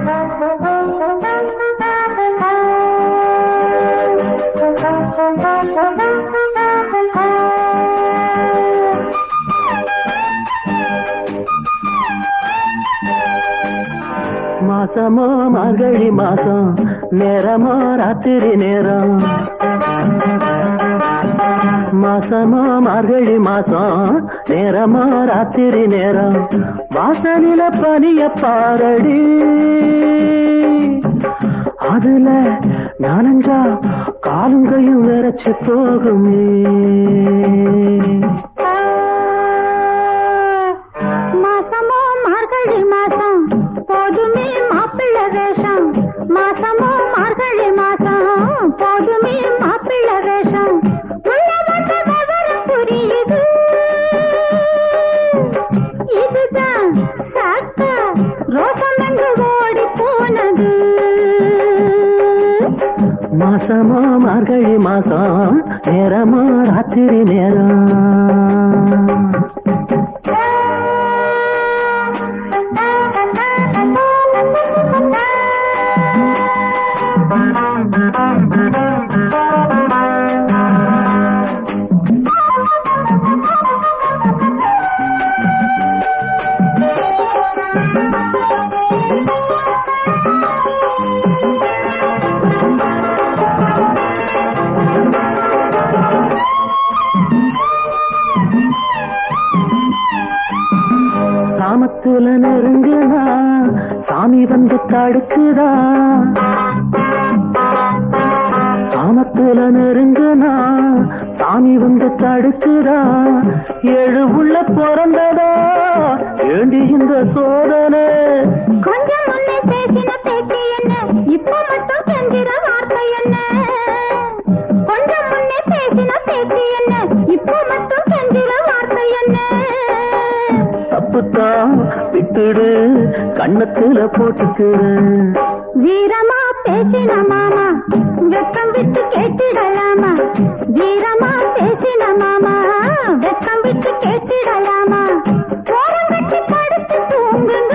மாசமோ மார்கழி மாசம் நேரமோ ராத்திரி நேரம் மாசமோ மார்கழி மாசம் நேரமோ ராத்திரி நேரம் வாசலில பனிய பாரடி அதுல நானஞ்சா காலுங்கையும் விரைச்சு போகுமே மாசமோ மார்கழி மாசம் போதுமே மாப்பிள்ளை வேஷம் மாசமோ மார்கழி மாசம் போதுமே மாப்பிள்ளை வேஷம் உள்ள வந்த விவரம் புரியுது இதுதான் சாக்கா ரோசம் என்று ஓடி போனது மாசமோ மார்கழி மாசம் நேரமோ ராத்திரி நேரம் சாமத்துல நெருங்குதா சாமி வந்து தடுக்குதா சாமத்துல நெருங்குனா சாமி வந்து தடுக்குதா ஏழு உள்ள பிறந்ததா ஏண்டி இந்த சோதனை கொஞ்சம் முன்னே பேசின பேச்சு என்ன இப்ப மட்டும் செஞ்சிற வார்த்தை என்ன கொஞ்சம் முன்னே பேசின பேச்சு என்ன இப்ப மட்டும் செஞ்சிற வார்த்தை என்ன தப்புத்தான் விட்டுடு கண்ணத்துல போட்டுக்கிறேன் வீரமா பேசின மாமா வெக்கம் விட்டு கேட்டிடலாமா வீரமா பேசின மாமா வெக்கம் விட்டு கேட்டிடலாமா ஓரம் கட்டி படுத்து தூங்குங்க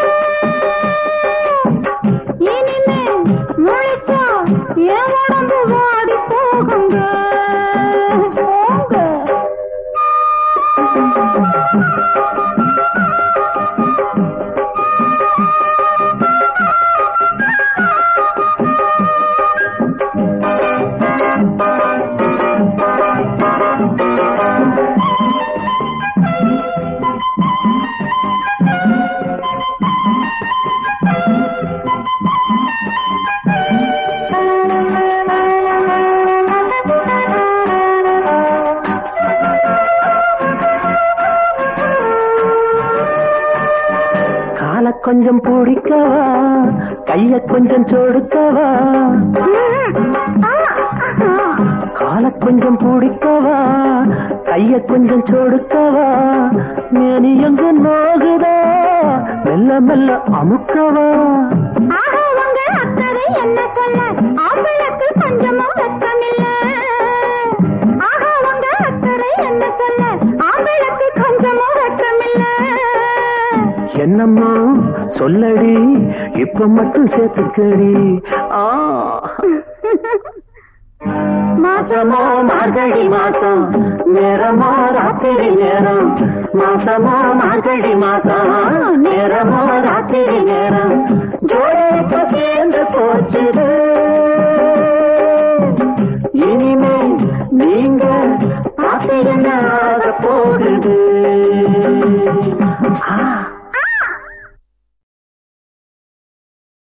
இனிமே முழிச்சா என் உடம்பு வாடி போகுங்க போங்க கால கொஞ்சம் பிடிக்கவா கைய கொஞ்சம் சொடுக்கவா கால கொஞ்சம் பிடிக்கவா கைய கொஞ்சம் சொடுக்கவா மேனி எங்க நோகுதா மெல்ல மெல்ல அமுக்கவா ஆஹா உங்க அக்கறை என்ன சொல்ல ஆம்பளுக்கு கொஞ்சமும் வெட்கமில்ல ஆஹா உங்க அக்கறை என்ன சொல்ல ஆம்பளுக்கு கொஞ்சமும் வெட்கமில்ல என்னம்மா சொல்லடி இப்ப மட்டும் சேர்த்துக்கடி ஆ மாசமோ மார்கழி மாசம் நேரமோ ராத்திரி நேரம் மாசமோ மார்கழி மாசம் நேரமோ ராத்திரி நேரம் ஜோடிக்கு சேர்ந்து போச்சுது இனிமே நீங்க பார்த்து என்ன ஆக போகுது ஆ